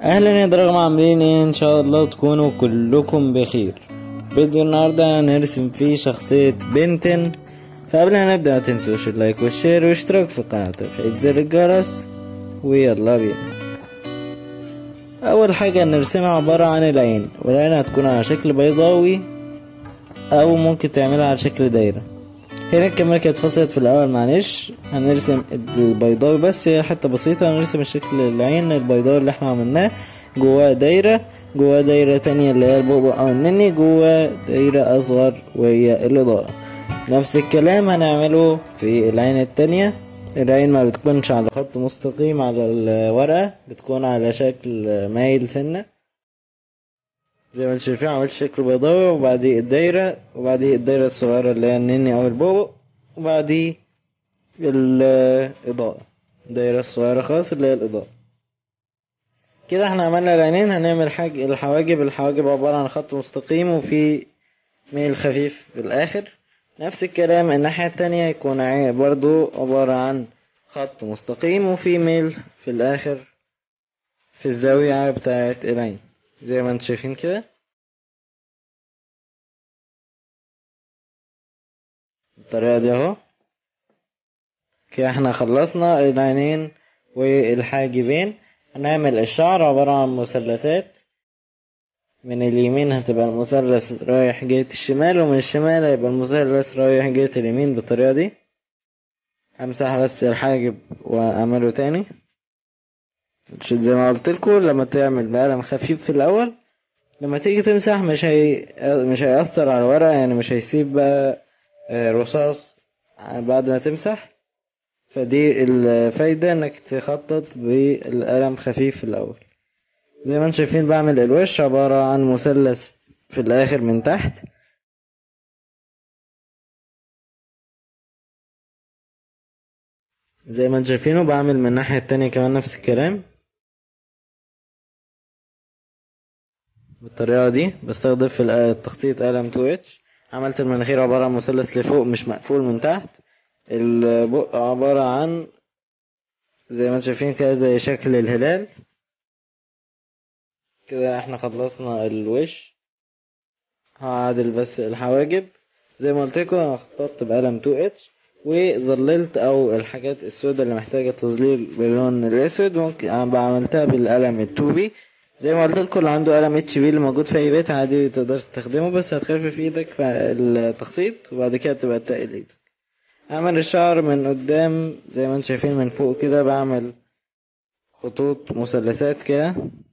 اهلا يا دراغم عاملين ايه ان شاء الله تكونوا كلكم بخير فيديو النهارده هنرسم فيه شخصية بنتن فقبل ما نبدأ متنسوش اللايك والشير والاشتراك في القناة وتفعيل زر الجرس ويلا بينا اول حاجة نرسمها عبارة عن العين والعين هتكون على شكل بيضاوي او ممكن تعملها على شكل دايرة هنا الكاميرا كانت فصلت في الاول معلش هنرسم البيضاوي بس هي حتة بسيطة هنرسم الشكل العين البيضاوي اللي احنا عملناه جواه دايرة جواه دايرة تانية اللي هي البؤبؤ او النني جواه دايرة اصغر وهي الاضاءة نفس الكلام هنعمله في العين التانية العين ما بتكونش على خط مستقيم على الورقة بتكون على شكل مايل سنة زي ما انتم شايفين عملت شكل بيضاوي وبعديه الدايرة وبعديه الدايرة الصغيرة اللي هي النني أو البؤبؤ وبعديه الإضاءة الدايرة الصغيرة خالص اللي هي الإضاءة كده احنا عملنا العينين هنعمل حاجة الحواجب الحواجب عبارة عن خط مستقيم وفي ميل خفيف في الآخر نفس الكلام الناحية التانية يكون برضو عبارة عن خط مستقيم وفي ميل في الآخر في الزاوية بتاعة العين زي ما انتم شايفين كده بالطريقة دي اهو كده احنا خلصنا العينين والحاجبين هنعمل الشعر عبارة عن مثلثات من اليمين هتبقى المثلث رايح جهة الشمال ومن الشمال هيبقى المثلث رايح جهة اليمين بالطريقة دي همسح بس الحاجب واعمله تاني زي ما قلت لكم لما تعمل بقلم خفيف في الاول لما تيجي تمسح مش هي مش هيأثر على الورقة يعني مش هيسيب بقى رصاص بعد ما تمسح فدي الفايدة انك تخطط بالقلم خفيف في الاول زي ما انتم شايفين بعمل الوش عبارة عن مثلث في الاخر من تحت زي ما انتم شايفينه بعمل من الناحية التانية كمان نفس الكلام بالطريقة دي بستخدم في التخطيط قلم 2H عملت المناخير عبارة عن مثلث لفوق مش مقفول من تحت البق عبارة عن زي ما انتم شايفين كده زي شكل الهلال كده احنا خلصنا الوش هعدل بس الحواجب زي ما قلت لكم انا خططت بقلم 2H وظللت او الحاجات السوداء اللي محتاجة تظليل باللون الاسود ممكن عملتها بالقلم التوبي زي ما قلت لكم اللي عنده قلم اتش بي اللي موجود في اي بيت عادي تقدر تستخدمه بس هتخفف ايدك في التخطيط وبعد كده تبقى تقل ايدك اعمل الشعر من قدام زي ما انتم شايفين من فوق كده بعمل خطوط مثلثات كده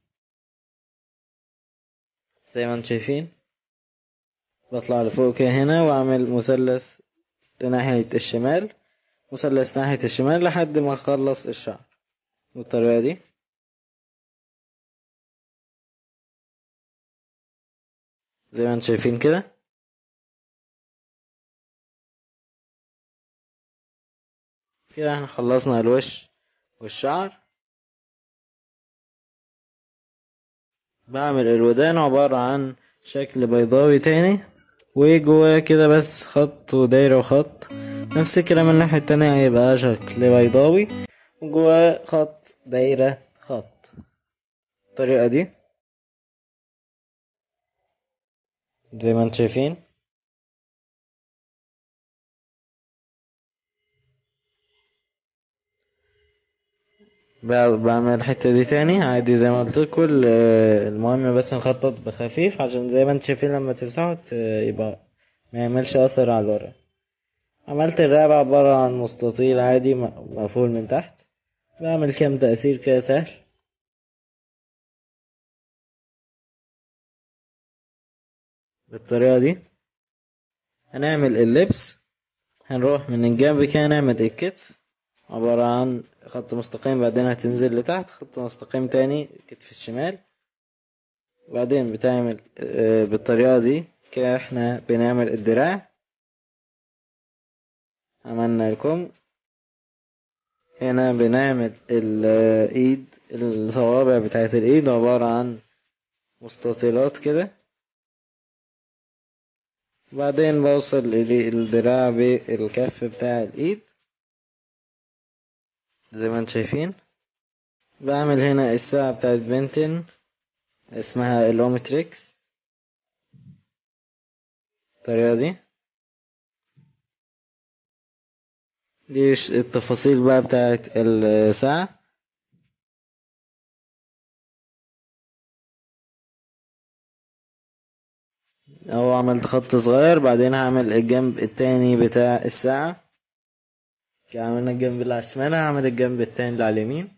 زي ما انتم شايفين بطلع لفوق كده هنا واعمل مثلث لناحية الشمال مثلث ناحية الشمال لحد ما اخلص الشعر بالطريقة دي زي ما انتم شايفين كده كده احنا خلصنا الوش والشعر بعمل الودان عبارة عن شكل بيضاوي تاني وجواه كده بس خط ودايرة وخط نفس الكلام الناحية التانية هيبقى شكل بيضاوي وجواه خط دايرة خط الطريقة دي زي ما انتم شايفين بعمل الحتة دي تاني عادي زي ما قلت لكم المهم بس نخطط بخفيف عشان زي ما انتم شايفين لما تمسحوا يبقى ما يعملش اثر على الورق عملت الرقبة عبارة عن مستطيل عادي مقفول من تحت بعمل كام تأثير كده سهل بالطريقة دي هنعمل اللبس هنروح من الجنب كده نعمل الكتف عبارة عن خط مستقيم بعدين هتنزل لتحت خط مستقيم تاني كتف الشمال وبعدين بتعمل بالطريقة دي كده احنا بنعمل الدراع عملنا الكم هنا بنعمل الايد الصوابع بتاعت الايد عبارة عن مستطيلات كده بعدين بوصل الدراع بالكف بتاع الايد زي ما انتم شايفين بعمل هنا الساعة بتاعت بنتن اسمها الومتريكس الطريقة دي دي التفاصيل بقى بتاعت الساعة اهو عملت خط صغير بعدين هعمل الجنب التاني بتاع الساعة كده عملنا الجنب اللي على الشمال هعمل الجنب التاني اللي على اليمين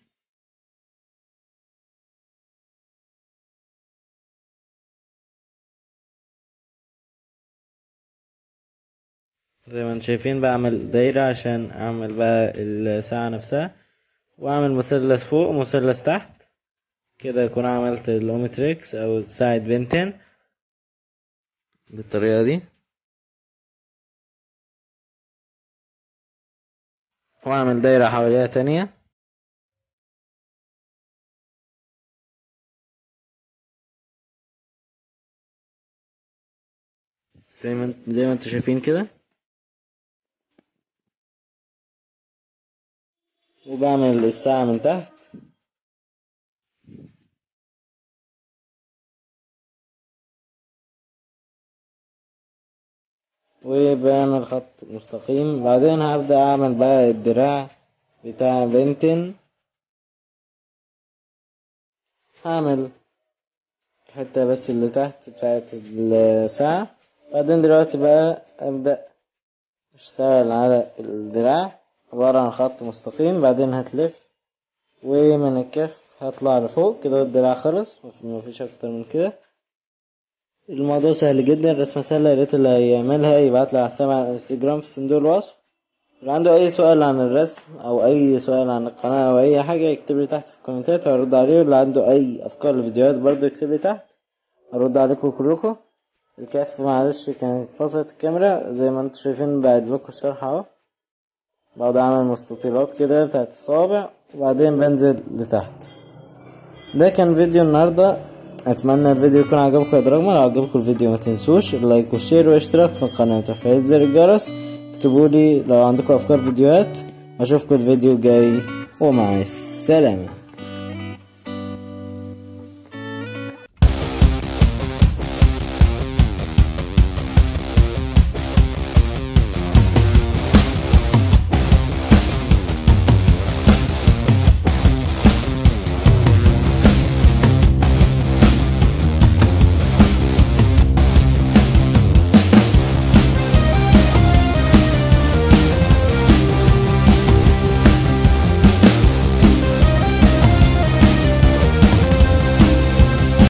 زي ما انتم شايفين بعمل دايرة عشان اعمل بقى الساعة نفسها واعمل مثلث فوق ومثلث تحت كده اكون عملت الاومتريكس او ساعة بنتين بالطريقة دي واعمل دايرة حواليها تانية زي ما زي ما انتوا شايفين كده وبعمل الساعة من تحت وبعمل خط مستقيم بعدين هبدأ أعمل بقى الدراع بتاع بنتن هعمل حتة بس اللي تحت بتاعت الساعة بعدين دلوقتي بقى أبدأ أشتغل على الدراع عبارة عن خط مستقيم بعدين هتلف ومن الكف هطلع لفوق كده الدراع خلص مفيش أكتر من كده الموضوع سهل جدا رسمة سهلة ياريت اللي هيعملها يبعتلي على حساب على الانستجرام في صندوق الوصف اللي عنده أي سؤال عن الرسم أو أي سؤال عن القناة أو أي حاجة يكتبلي تحت في الكومنتات وهرد عليه واللي عنده أي أفكار لفيديوهات برضه يكتبلي تحت هرد عليكم كلكم الكف معلش كانت فصلت الكاميرا زي ما انتم شايفين بعد لكم الشرح اهو بقعد اعمل مستطيلات كده بتاعت الصوابع وبعدين بنزل لتحت ده كان فيديو النهارده اتمنى الفيديو يكون عجبكم يا دراجما لو عجبكم الفيديو ما تنسوش اللايك والشير والاشتراك في القناه وتفعيل زر الجرس اكتبولي لو عندكم افكار فيديوهات اشوفكم الفيديو الجاي ومع السلامه